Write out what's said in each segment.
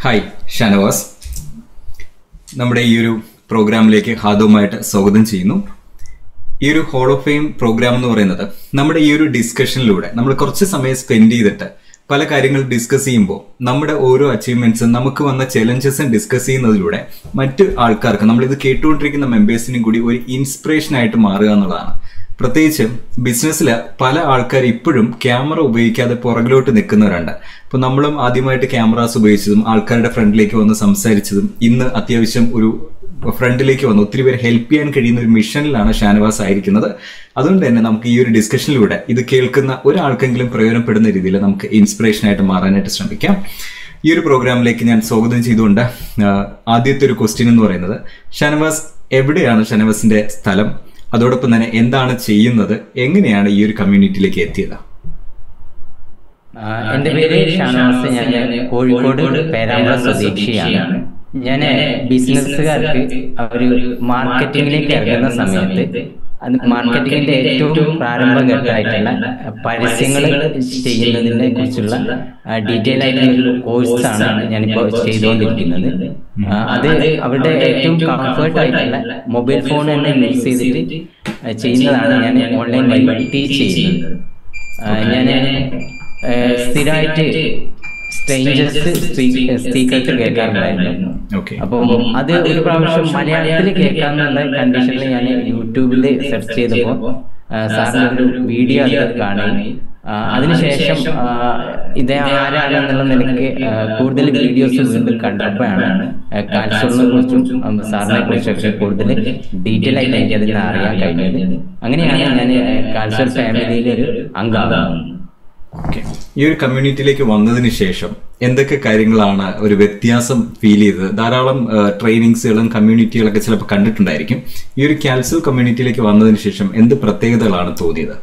hi Shanavas നമ്മുടെ ഈ ഒരു പ്രോഗ്രാമിലേക്ക് ഹാദവുമായിട്ട് സ്വാഗതം ചെയ്യുന്നു ഈ ഒരു ഹോൾ ഓഫ് ഫെയിം പ്രോഗ്രാം എന്ന് പറയുന്നത് നമ്മുടെ ഈ ഒരു ഡിസ്കഷനിലൂടെ നമ്മൾ കുറച്ച് സമയം സ്പെൻഡ് ചെയ്തിട്ട് പല കാര്യങ്ങൾ ഡിസ്കസ് ചെയ്യുമ്പോൾ നമ്മുടെ ഓരോ അച്ചീവ്മെന്റ്സും നമുക്ക് വന്ന ചലഞ്ചസും ഡിസ്കസ് ചെയ്യുന്നതിലൂടെ മറ്റു ആൾക്കാർക്ക് നമ്മൾ ഇത് കേട്ടുകൊണ്ടിരിക്കുന്ന മെമ്പേഴ്സിനും കൂടി ഒരു ഇൻസ്പിറേഷൻ ആയിട്ട് മാറുക എന്നുള്ളതാണ് പ്രത്യേകിച്ച് ബിസിനസ്സിൽ പല ആൾക്കാർ ഇപ്പോഴും ക്യാമറ ഉപയോഗിക്കാതെ പുറകിലോട്ട് നിൽക്കുന്നവരുണ്ട് അപ്പോൾ നമ്മളും ആദ്യമായിട്ട് ക്യാമറാസ് ഉപയോഗിച്ചതും ആൾക്കാരുടെ ഫ്രണ്ടിലേക്ക് വന്ന് സംസാരിച്ചതും ഇന്ന് അത്യാവശ്യം ഒരു ഫ്രണ്ടിലേക്ക് വന്ന് ഒത്തിരി പേര് ഹെൽപ്പ് ചെയ്യാൻ കഴിയുന്ന ഒരു മിഷനിലാണ് ഷാനവാസ് ആയിരിക്കുന്നത് അതുകൊണ്ട് തന്നെ നമുക്ക് ഈ ഒരു ഡിസ്കഷനിലൂടെ ഇത് കേൾക്കുന്ന ഒരാൾക്കെങ്കിലും പ്രയോജനപ്പെടുന്ന രീതിയിൽ നമുക്ക് ഇൻസ്പിറേഷൻ ആയിട്ട് മാറാനായിട്ട് ശ്രമിക്കാം ഈ ഒരു പ്രോഗ്രാമിലേക്ക് ഞാൻ സ്വാഗതം ചെയ്തുകൊണ്ട് ആദ്യത്തെ ഒരു ക്വസ്റ്റ്യൻ എന്ന് പറയുന്നത് ഷാനവാസ് എവിടെയാണ് ഷാനവാസിന്റെ സ്ഥലം അതോടൊപ്പം തന്നെ എന്താണ് ചെയ്യുന്നത് എങ്ങനെയാണ് ഈ ഒരു കമ്മ്യൂണിറ്റിയിലേക്ക് എത്തിയത് എന്റെ പേര് ഷാനവാസ് ഞാൻ കോഴിക്കോട് പേരാമ്പ്ര സ്വദേശിയാണ് ഞാൻ ബിസിനസ്സുകാർക്ക് അവര് മാർക്കറ്റിംഗിലേക്ക് ഇറങ്ങുന്ന സമയത്ത് അത് മാർക്കറ്റിംഗിന്റെ ഏറ്റവും പ്രാരംഭഘട്ടമായിട്ടുള്ള പരസ്യങ്ങൾ ചെയ്യുന്നതിനെ കുറിച്ചുള്ള ഡീറ്റെയിൽ ആയിട്ടുള്ള ഒരു കോഴ്സാണ് ഞാനിപ്പോൾ ചെയ്തുകൊണ്ടിരിക്കുന്നത് അത് അവരുടെ ഏറ്റവും കംഫർട്ട് ആയിട്ടുള്ള മൊബൈൽ ഫോൺ തന്നെ യൂസ് ചെയ്തിട്ട് ചെയ്യുന്നതാണ് ഞാൻ ഓൺലൈൻ വഴി ടീച്ച് ചെയ്യുന്നത് ഞാൻ സ്ഥിരമായിട്ട് സ്ട്രേഞ്ചേഴ്സ് സ്പീക്കേഴ്സ് കേൾക്കാറുണ്ടായിരുന്നു അപ്പൊ അത് ഒരു പ്രാവശ്യം മലയാളത്തിൽ കേൾക്കാന്നുള്ള കണ്ടീഷനിൽ ഞാൻ യൂട്യൂബിൽ സെർച്ച് ചെയ്തപ്പോ സാറിന്റെ ഒരു വീഡിയോ അത് കാണി അതിനുശേഷം ഇത് ആരാണെന്നുള്ള നിലയ്ക്ക് കൂടുതൽ വീഡിയോസ് വീണ്ടും കണ്ടപ്പോഴാണ് കാൽസ്യോളിനെ കുറിച്ചും സാറിനെ കുറിച്ചൊക്കെ കൂടുതൽ ഡീറ്റെയിൽ ആയിട്ട് എനിക്ക് അതിൽ അറിയാൻ കഴിഞ്ഞത് അങ്ങനെയാണ് ഞാൻ കാൽസ്യോൾ ഫാമിലിയിലെ ഒരു അംഗമാകുന്നത് ഓക്കെ ഈ ഒരു കമ്മ്യൂണിറ്റിയിലേക്ക് വന്നതിന് ശേഷം എന്തൊക്കെ കാര്യങ്ങളാണ് ഒരു വ്യത്യാസം ഫീൽ ചെയ്തത് ധാരാളം ട്രെയിനിങ്സുകളും കമ്മ്യൂണിറ്റികളൊക്കെ ചിലപ്പോൾ കണ്ടിട്ടുണ്ടായിരിക്കും ഈ ഒരു കാൽസ്യൽ കമ്മ്യൂണിറ്റിയിലേക്ക് വന്നതിന് ശേഷം എന്ത് പ്രത്യേകതകളാണ് തോന്നിയത്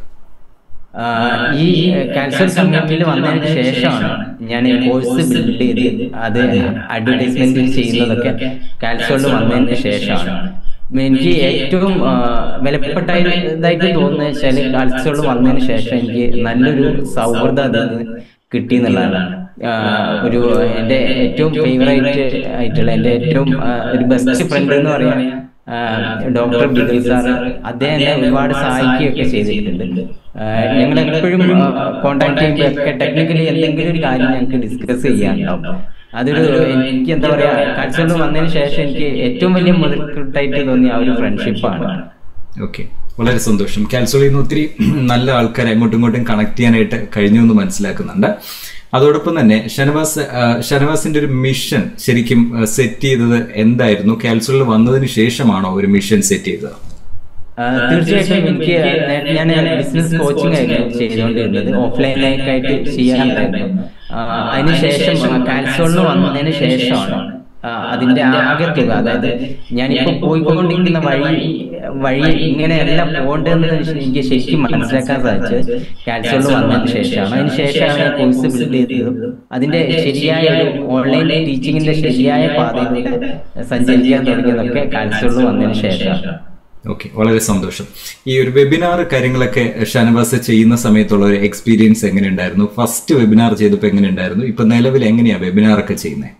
ഈ കാൽസ്യൽ കമ്മ്യൂണിറ്റിയിൽ വന്നതിന് ശേഷമാണ് ഞാൻ കോഴ്സ് ബിൽഡ് ചെയ്ത് അത് അഡ്വർടൈസ്മെന്റ് ചെയ്യുന്നതൊക്കെ കാൽസ്യോളിൽ വന്നതിന് ശേഷമാണ് എനിക്ക് ഏറ്റവും വിലപ്പെട്ടതായിട്ട് തോന്നുന്നത് വെച്ചാല് കാൽസ്യോളിൽ വന്നതിന് ശേഷം എനിക്ക് നല്ലൊരു സൗഹൃദം അതിൽ നിന്ന് കിട്ടി എന്നുള്ളതാണ് ഒരു എൻ്റെ ഏറ്റവും ഫേവറേറ്റ് ആയിട്ടുള്ള എൻ്റെ ഏറ്റവും ഒരു ബെസ്റ്റ് ഫ്രണ്ട് എന്ന് പറയാൻ ഡോക്ടർ ബിദിൽ സാർ അദ്ദേഹം എന്നെ ഒരുപാട് സഹായിക്കുകയൊക്കെ ചെയ്തിട്ടുണ്ട് ഞങ്ങൾ എപ്പോഴും കോണ്ടാക്ട് ചെയ്യുമ്പോൾ ഒക്കെ ടെക്നിക്കലി എന്തെങ്കിലും ഒരു കാര്യം ഞങ്ങൾക്ക് ഡിസ്കസ് ചെയ്യാനുണ്ടാവും അതൊരു എനിക്ക് എന്താ പറയാ കാഴ്ചകൾ വന്നതിന് ശേഷം എനിക്ക് ഏറ്റവും വലിയ മുതൽക്കൂട്ടായിട്ട് തോന്നിയ ആ ഒരു ഫ്രണ്ട്ഷിപ്പാണ് ഓക്കെ വളരെ സന്തോഷം കാൽസോളിൽ നിന്ന് ഒത്തിരി നല്ല ആൾക്കാരെ അങ്ങോട്ടും ഇങ്ങോട്ടും കണക്ട് ചെയ്യാനായിട്ട് കഴിഞ്ഞു എന്ന് മനസ്സിലാക്കുന്നുണ്ട് അതോടൊപ്പം തന്നെ ഷനവാസ് ഷനവാസിന്റെ ഒരു മിഷൻ ശരിക്കും സെറ്റ് ചെയ്തത് എന്തായിരുന്നു കാൽസോളിൽ വന്നതിന് ശേഷമാണോ ഒരു മിഷൻ സെറ്റ് ചെയ്തത് തീർച്ചയായിട്ടും എനിക്ക് ഞാൻ ബിസിനസ് കോച്ചിങ് ആയിരുന്നു ചെയ്തുകൊണ്ടിരുന്നത് ഓഫ്ലൈനായിട്ട് ചെയ്യാനുണ്ടായിരുന്നു അതിനുശേഷം കാൽസോളിന് വന്നതിന് ശേഷമാണ് അതിന്റെ ആകെ തുക അതായത് ഞാനിപ്പോ പോയിക്കൊണ്ടിരിക്കുന്ന വഴി വഴി ഇങ്ങനെയല്ല പോകേണ്ടതെന്ന് എനിക്ക് ശരിക്കും മനസ്സിലാക്കാൻ സാധിച്ചത് കാൽസോളിൽ വന്നതിന് ശേഷമാണ് അതിന് ശേഷമാണ് ഞാൻ കോഴ്സ് ബിൽഡ് ചെയ്തത് അതിന്റെ ശരിയായ ഒരു ഓൺലൈൻ ടീച്ചിങ്ങിന്റെ ശരിയായ പാതയിലൂടെ സഞ്ചരിക്കാൻ തുടങ്ങിയതൊക്കെ കാൽസോളിൽ വന്നതിന് ശേഷമാണ് ഓക്കെ വളരെ സന്തോഷം ഈ ഒരു വെബിനാർ കാര്യങ്ങളൊക്കെ ഷാനവാസ് ചെയ്യുന്ന സമയത്തുള്ള ഒരു എക്സ്പീരിയൻസ് എങ്ങനെയുണ്ടായിരുന്നു ഫസ്റ്റ് വെബിനാർ ചെയ്തപ്പോൾ എങ്ങനെയുണ്ടായിരുന്നു ഇപ്പൊ നിലവിൽ എങ്ങനെയാ വെബിനാർ ഒക്കെ ചെയ്യുന്നത്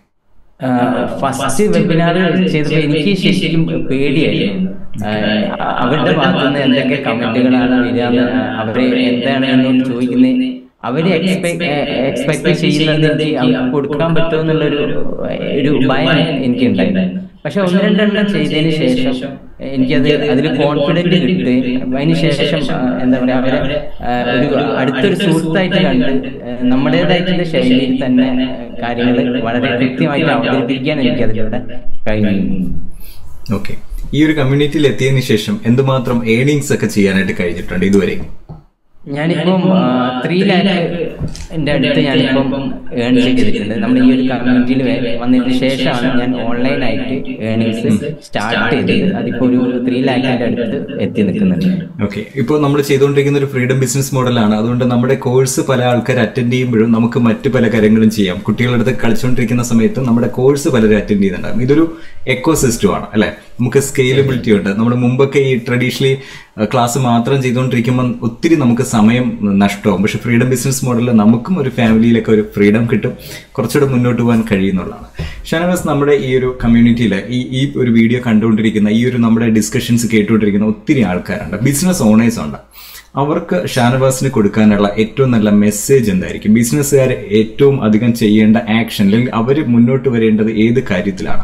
ഫസ്റ്റ് വെബിനാർ ചെയ്തപ്പോൾ എനിക്ക് ശരിക്കും പേടിയായിരുന്നു അവരുടെ ഭാഗത്തുനിന്ന് എന്തൊക്കെ കമന്റുകളാണ് വരിക അവരെ എന്താണ് എന്നോട് ചോദിക്കുന്നത് അവര് എക്സ്പെക്ട് എക്സ്പെക്ട് ചെയ്യുന്നത് എനിക്ക് അവർക്ക് കൊടുക്കാൻ പറ്റുമോ എന്നുള്ളൊരു ഒരു ഭയം എനിക്ക് ഉണ്ടായിരുന്നു പക്ഷെ ഒന്ന് രണ്ടെണ്ണം ചെയ്തതിന് ശേഷം എനിക്കത് അതിൽ കോൺഫിഡന്റ് കിട്ടി അതിന് ശേഷം എന്താ പറയാ അവരെ ഒരു അടുത്തൊരു സുഹൃത്തായിട്ട് കണ്ട് നമ്മുടേതായിട്ടുള്ള ശൈലിയിൽ തന്നെ കാര്യങ്ങൾ വളരെ കൃത്യമായിട്ട് അവതരിപ്പിക്കാൻ എനിക്ക് അതിലൂടെ കഴിഞ്ഞു ഓക്കെ ഈ ഒരു കമ്മ്യൂണിറ്റിയിൽ എത്തിയതിനു ശേഷം എന്തുമാത്രം ഏണിങ്സ് ഒക്കെ ചെയ്യാനായിട്ട് കഴിഞ്ഞിട്ടുണ്ട് ഇതുവരെ ഞാനിപ്പം ത്രീ ലാഖിന്റെ അടുത്ത് ഞാനിപ്പം ഏൺ ചെയ്തിട്ടുണ്ട് നമ്മൾ ഈ ഒരു കമ്മ്യൂണിറ്റിയിൽ വന്നതിന് ശേഷമാണ് ഞാൻ ഓൺലൈനായിട്ട് ഏണിങ്സ് സ്റ്റാർട്ട് ചെയ്തത് അതിപ്പോ ഒരു ത്രീ ലാഖിന്റെ അടുത്ത് എത്തി നിൽക്കുന്നുണ്ട് ഓക്കെ ഇപ്പോൾ നമ്മൾ ചെയ്തുകൊണ്ടിരിക്കുന്ന ഒരു ഫ്രീഡം ബിസിനസ് മോഡലാണ് അതുകൊണ്ട് നമ്മുടെ കോഴ്സ് പല ആൾക്കാർ അറ്റൻഡ് ചെയ്യുമ്പോഴും നമുക്ക് മറ്റു പല കാര്യങ്ങളും ചെയ്യാം കുട്ടികളുടെ അടുത്ത് കളിച്ചുകൊണ്ടിരിക്കുന്ന സമയത്ത് നമ്മുടെ കോഴ്സ് പലരും അറ്റൻഡ് ചെയ്യുന്നുണ്ടാകും ഇതൊരു എക്കോ സിസ്റ്റം ആണ് അല്ലെ നമുക്ക് സ്കെയിലബിലിറ്റി ഉണ്ട് നമ്മൾ മുമ്പൊക്കെ ഈ ട്രഡീഷണലി ക്ലാസ് മാത്രം ചെയ്തുകൊണ്ടിരിക്കുമ്പോൾ ഒത്തിരി നമുക്ക് സമയം നഷ്ടമാവും പക്ഷെ ഫ്രീഡം ബിസിനസ് മോഡലിൽ നമുക്കും ഒരു ഫാമിലിയിലൊക്കെ ഒരു ഫ്രീഡം കിട്ടും കുറച്ചുകൂടെ മുന്നോട്ട് പോകാൻ കഴിയുന്നുള്ളതാണ് ഷാനവാസ് നമ്മുടെ ഈ ഒരു കമ്മ്യൂണിറ്റിയിൽ ഈ ഈ ഒരു വീഡിയോ കണ്ടുകൊണ്ടിരിക്കുന്ന ഈ ഒരു നമ്മുടെ ഡിസ്കഷൻസ് കേട്ടുകൊണ്ടിരിക്കുന്ന ഒത്തിരി ആൾക്കാരുണ്ട് ബിസിനസ് ഓണേഴ്സ് ഉണ്ട് അവർക്ക് ഷാനവാസിന് കൊടുക്കാനുള്ള ഏറ്റവും നല്ല മെസ്സേജ് എന്തായിരിക്കും ബിസിനസ്സുകാർ ഏറ്റവും അധികം ചെയ്യേണ്ട ആക്ഷൻ അല്ലെങ്കിൽ അവർ മുന്നോട്ട് വരേണ്ടത് ഏത് കാര്യത്തിലാണ്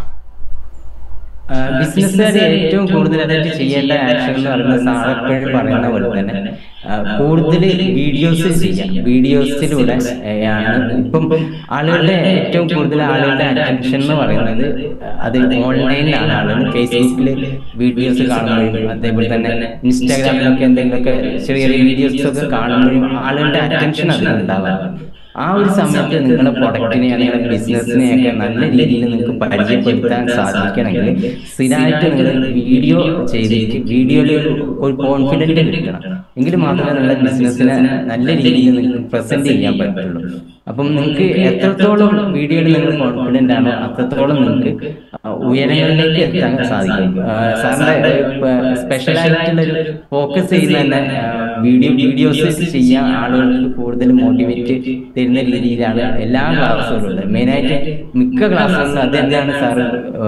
ബിസിനസ്സുകാർ ഏറ്റവും കൂടുതലായിട്ട് ചെയ്യേണ്ട ആക്ഷൻ എന്ന് പറയുന്നത് സാർ എപ്പോഴും പറയുന്ന പോലെ തന്നെ ആ, കൂടുതൽ വീഡിയോസ് ചെയ്യാം വീഡിയോസിലൂടെ ആണ് ഇപ്പം ആളുകളുടെ ഏറ്റവും കൂടുതൽ ആളുകളുടെ അറ്റൻഷൻ എന്ന് പറയുന്നത് അത് ഓൺലൈനിലാണ് ആളുകൾ ഫേസ്ബുക്കിൽ വീഡിയോസ് കാണുമ്പോഴും അതേപോലെ തന്നെ ഇൻസ്റ്റാഗ്രാമിലൊക്കെ എന്തെങ്കിലുമൊക്കെ ചെറിയ ചെറിയ വീഡിയോസ് ഒക്കെ കാണുമ്പോഴും ആളുകളുടെ അറ്റൻഷൻ അതിലുണ്ടാവാറ് ആ ഒരു സമയത്ത് നിങ്ങളുടെ പ്രൊഡക്റ്റിനെ അല്ലെങ്കിൽ ബിസിനസ്സിനെയൊക്കെ നല്ല രീതിയിൽ നിങ്ങൾക്ക് പരിചയപ്പെടുത്താൻ സാധിക്കണമെങ്കിൽ സ്ഥിരമായിട്ട് നിങ്ങൾ വീഡിയോ ചെയ്തിട്ട് വീഡിയോയിൽ ഒരു കോൺഫിഡന്റ് കിട്ടണം എങ്കിൽ മാത്രമേ നിങ്ങളുടെ ബിസിനസ്സിനെ നല്ല രീതിയിൽ നിങ്ങൾക്ക് പ്രസന്റ് ചെയ്യാൻ പറ്റുള്ളൂ അപ്പം നിങ്ങൾക്ക് എത്രത്തോളം വീഡിയോയിൽ നിങ്ങൾ കോൺഫിഡന്റ് ആണോ അത്രത്തോളം നിങ്ങൾക്ക് ആ, ഉയരങ്ങളിലേക്ക് എത്താൻ സാധിക്കും ആ, സാറിന്റെ സ്പെഷ്യൽ ആയിട്ടുള്ള ഒരു ഫോക്കസ് ചെയ്യുന്ന തന്നെ വീഡിയോ വീഡിയോസ് ചെയ്യാൻ ആളുകൾക്ക് കൂടുതൽ മോട്ടിവേറ്റ് തരുന്ന രീതിയിലാണ് എല്ലാ ക്ലാസ്സുകളും ഉള്ളത് മെയിനായിട്ട് മിക്ക ക്ലാസ്സുകളിലും അത് തന്നെയാണ് സാറ്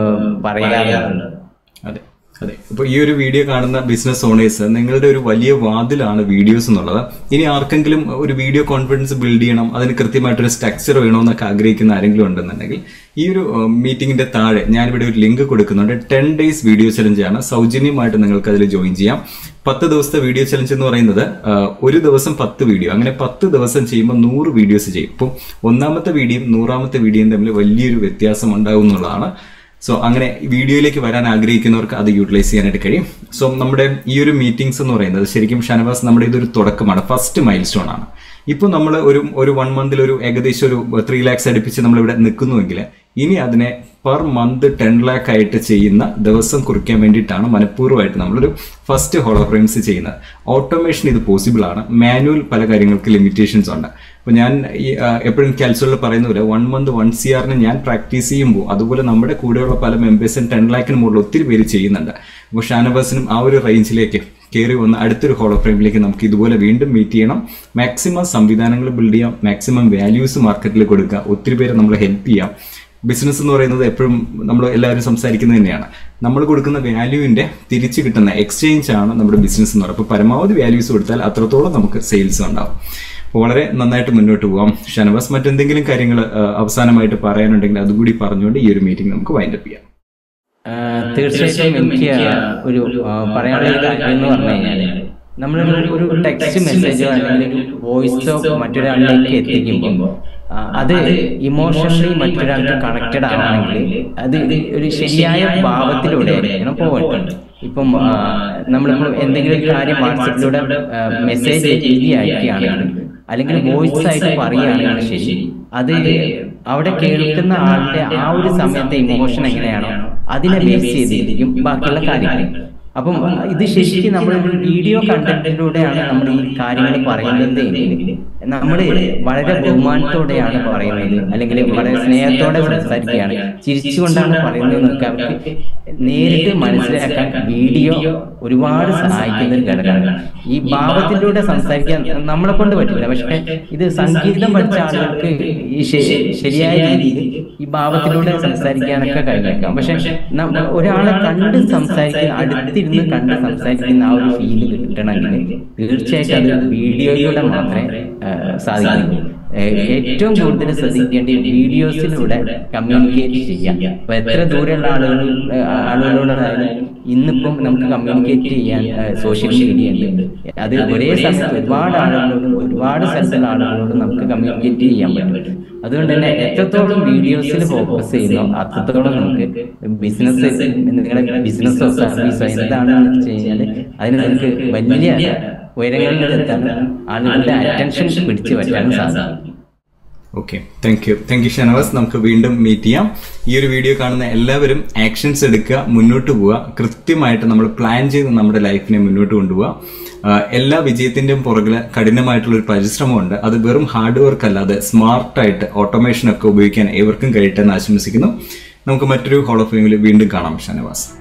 പറയാറുള്ളത് അതെ അതെ അപ്പോൾ ഈ ഒരു വീഡിയോ കാണുന്ന ബിസിനസ് ഓണേഴ്സ് നിങ്ങളുടെ ഒരു വലിയ വാതിലാണ് വീഡിയോസ് എന്നുള്ളത് ഇനി ആർക്കെങ്കിലും ഒരു വീഡിയോ കോൺഫിഡൻസ് ബിൽഡ് ചെയ്യണം അതിന് കൃത്യമായിട്ടൊരു സ്ട്രക്ചർ വേണമെന്നൊക്കെ ആഗ്രഹിക്കുന്ന ആരെങ്കിലും ഉണ്ടെന്നുണ്ടെങ്കിൽ ഈ ഒരു മീറ്റിംഗിന്റെ താഴെ ഞാനിവിടെ ഒരു ലിങ്ക് കൊടുക്കുന്നുണ്ട് ടെൻ ഡേയ്സ് വീഡിയോ ചലഞ്ച് ആണ് സൗജന്യമായിട്ട് നിങ്ങൾക്ക് അതിൽ ജോയിൻ ചെയ്യാം പത്ത് ദിവസത്തെ വീഡിയോ ചലഞ്ച് എന്ന് പറയുന്നത് ആ, ഒരു ദിവസം പത്ത് വീഡിയോ അങ്ങനെ പത്ത് ദിവസം ചെയ്യുമ്പോൾ നൂറ് വീഡിയോസ് ചെയ്യും ഇപ്പം ഒന്നാമത്തെ വീഡിയോയും നൂറാമത്തെ വീഡിയോയും തമ്മിൽ വലിയൊരു വ്യത്യാസം ഉണ്ടാവും എന്നുള്ളതാണ് സോ അങ്ങനെ വീഡിയോയിലേക്ക് വരാൻ ആഗ്രഹിക്കുന്നവർക്ക് അത് യൂട്ടിലൈസ് ചെയ്യാനായിട്ട് കഴിയും സോ നമ്മുടെ ഈ ഒരു മീറ്റിംഗ്സ് എന്ന് പറയുന്നത് ശരിക്കും ഷനവാസ് നമ്മുടെ ഇതൊരു തുടക്കമാണ് ഫസ്റ്റ് മൈൽ സ്റ്റോൺ ആണ് ഇപ്പോൾ നമ്മൾ ഒരു ഒരു വൺ മന്തിൽ ഒരു ഏകദേശം ഒരു ത്രീ ലാക്സ് അടുപ്പിച്ച് നമ്മൾ ഇവിടെ നിൽക്കുന്നുവെങ്കിൽ ഇനി അതിനെ പെർ മന്ത് ടെൻ ലാക്ക് ആയിട്ട് ചെയ്യുന്ന ദിവസം കുറിക്കാൻ വേണ്ടിയിട്ടാണ് മനഃപൂർവ്വമായിട്ട് നമ്മളൊരു ഫസ്റ്റ് ഹോളോഫ്രെയിംസ് ചെയ്യുന്നത് ഓട്ടോമേഷൻ ഇത് പോസിബിൾ ആണ് മാനുവൽ പല കാര്യങ്ങൾക്ക് ലിമിറ്റേഷൻസ് ഉണ്ട് അപ്പോൾ ഞാൻ ഈ എപ്പോഴും കാൽസുകളിൽ പറയുന്ന പോലെ വൺ മന്ത് വൺ സി ആറിന് ഞാൻ പ്രാക്ടീസ് ചെയ്യുമ്പോൾ അതുപോലെ നമ്മുടെ കൂടെയുള്ള പല മെമ്പേഴ്സും ടെൻ ലാക്കിന് മുകളിൽ ഒത്തിരി പേര് ചെയ്യുന്നുണ്ട് അപ്പോൾ ഷാനവാസിനും ആ ഒരു റേഞ്ചിലേക്ക് കയറി വന്ന് അടുത്തൊരു ഹോളോ ഫ്രെയിമിലേക്ക് നമുക്ക് ഇതുപോലെ വീണ്ടും മീറ്റ് ചെയ്യണം മാക്സിമം സംവിധാനങ്ങൾ ബിൽഡ് ചെയ്യാം മാക്സിമം വാല്യൂസ് മാർക്കറ്റിൽ കൊടുക്കുക ഒത്തിരി പേരെ നമ്മൾ ഹെൽപ്പ് ചെയ്യാം ബിസിനസ് എന്ന് പറയുന്നത് എപ്പോഴും നമ്മൾ എല്ലാവരും സംസാരിക്കുന്നത് തന്നെയാണ് നമ്മൾ കൊടുക്കുന്ന വാല്യൂവിന്റെ തിരിച്ചു കിട്ടുന്ന എക്സ്ചേഞ്ച് ആണ് നമ്മുടെ ബിസിനസ് എന്ന് പറയുന്നത് അപ്പോൾ പരമാവധി വാല്യൂസ് കൊടുത്താൽ അത്രത്തോളം നമുക്ക് സെയിൽസ് ഉണ്ടാവും അപ്പോൾ വളരെ നന്നായിട്ട് മുന്നോട്ട് പോകാം ഷനവാസ് മറ്റെന്തെങ്കിലും കാര്യങ്ങൾ അവസാനമായിട്ട് പറയാനുണ്ടെങ്കിൽ അതുകൂടി പറഞ്ഞുകൊണ്ട് ഈ ഒരു മീറ്റിംഗ് നമുക്ക് വൈൻഡപ്പ് ചെയ്യാം ആ, തീർച്ചയായിട്ടും എനിക്ക് ഒരു ആ, പറയാനുള്ള ഒരു കാര്യം എന്ന് പറഞ്ഞു കഴിഞ്ഞാൽ നമ്മളൊരു ഒരു ടെക്സ്റ്റ് മെസ്സേജോ അല്ലെങ്കിൽ ഒരു വോയിസോ മറ്റൊരാളിലേക്ക് എത്തിക്കുമ്പോൾ ആ, അത് ഇമോഷണലി മറ്റൊരാൾക്ക് കണക്റ്റഡ് ആവണമെങ്കിൽ അത് ഒരു ശരിയായ ഭാവത്തിലൂടെ ആയിരിക്കണം പോകേണ്ടത് ഇപ്പം ആ, നമ്മളിപ്പോൾ എന്തെങ്കിലും ഒരു കാര്യം വാട്സപ്പിലൂടെ മെസ്സേജ് എഴുതി അയക്കുകയാണെങ്കിൽ അല്ലെങ്കിൽ വോയിസ് ആയിട്ട് പറയുകയാണെങ്കിൽ ശരി അത് അവിടെ കേൾക്കുന്ന ആളുടെ ആ ഒരു സമയത്തെ ഇമോഷൻ എങ്ങനെയാണോ അതിനെ ബേസ് ചെയ്തിരിക്കും ബാക്കിയുള്ള കാര്യങ്ങൾ അപ്പം ഇത് ശരിക്കും നമ്മൾ ഒരു വീഡിയോ കണ്ടന്റിലൂടെയാണ് നമ്മൾ ഈ കാര്യങ്ങൾ പറയുന്നത് എങ്കിൽ നമ്മൾ വളരെ ബഹുമാനത്തോടെയാണ് പറയുന്നത് അല്ലെങ്കിൽ വളരെ സ്നേഹത്തോടെ സംസാരിക്കുകയാണ് ചിരിച്ചുകൊണ്ടാണ് പറയുന്നത് എന്നൊക്കെ അവർക്ക് നേരിട്ട് മനസ്സിലാക്കാൻ വീഡിയോ ഒരുപാട് സഹായിക്കുന്ന ഒരു ഘടകമാണ് ഈ ഭാവത്തിലൂടെ സംസാരിക്കാൻ നമ്മളെ കൊണ്ട് പറ്റില്ല പക്ഷെ ഇത് സംഗീതം പഠിച്ച ആളുകൾക്ക് ഈ ശ- ശരിയായ രീതിയിൽ ഈ ഭാവത്തിലൂടെ സംസാരിക്കാനൊക്കെ കഴിഞ്ഞേക്കാം പക്ഷെ നമ്മ- ഒരാളെ കണ്ട് സംസാരിക്കുന്ന അടുത്തിരുന്ന് കണ്ട് സംസാരിക്കുന്ന ആ ഒരു ഫീല് കിട്ടണമെങ്കിൽ തീർച്ചയായിട്ടും അത് വീഡിയോയിലൂടെ മാത്രമേ ആ, സാധിക്കൂ ഏഹ് ഏറ്റവും കൂടുതൽ ശ്രദ്ധിക്കേണ്ട വീഡിയോസിലൂടെ കമ്മ്യൂണിക്കേറ്റ് ചെയ്യാം അപ്പൊ എത്ര ദൂരെയുള്ള ആളുകൾ ഏഹ് ആളുകളോടായാലും ഇന്നിപ്പം നമുക്ക് കമ്മ്യൂണിക്കേറ്റ് ചെയ്യാൻ സോഷ്യൽ മീഡിയ ഉണ്ട് അത് ഒരേ സമയത്ത് ഒരുപാട് ആളുകളോടും ഒരുപാട് സ്ഥലത്തുള്ള ആളുകളോടും നമുക്ക് കമ്മ്യൂണിക്കേറ്റ് ചെയ്യാൻ പറ്റും അതുകൊണ്ട് തന്നെ എത്രത്തോളം വീഡിയോസിൽ ഫോക്കസ് ചെയ്യുന്നോ അത്രത്തോളം നമുക്ക് ബിസിനസ് നിങ്ങളുടെ ബിസിനസ്സോ സർവീസോ എന്താണെന്ന് കഴിഞ്ഞാൽ അതിന് നമുക്ക് വലിയ ഉയരങ്ങളിൽ എത്താൻ ആളുകളുടെ അറ്റൻഷൻ പിടിച്ചു പറ്റാനും സാധിക്കും okay thank you thank you Shanavas നമുക്ക് വീണ്ടും മീറ്റ് ചെയ്യാം ഈ ഒരു വീഡിയോ കാണുന്ന എല്ലാവരും ആക്ഷൻസ് എടുക്കുക മുന്നോട്ട് പോവുക കൃത്യമായിട്ട് നമ്മൾ പ്ലാൻ ചെയ്ത് നമ്മുടെ ലൈഫിനെ മുന്നോട്ട് കൊണ്ടുപോവുക ആഹ് എല്ലാ വിജയത്തിന്റെയും പുറകില് കഠിനമായിട്ടുള്ള ഒരു പരിശ്രമമുണ്ട് അത് വെറും ഹാർഡ് വർക്ക് അല്ലാതെ സ്മാർട്ടായിട്ട് ഓട്ടോമേഷൻ ഒക്കെ ഉപയോഗിക്കാൻ ഏവർക്കും കഴിയട്ടെ എന്ന് ആശംസിക്കുന്നു നമുക്ക് മറ്റൊരു ഹോൾ ഓഫ് ഫെയിമിൽ വീണ്ടും കാണാം ഷനവാസ്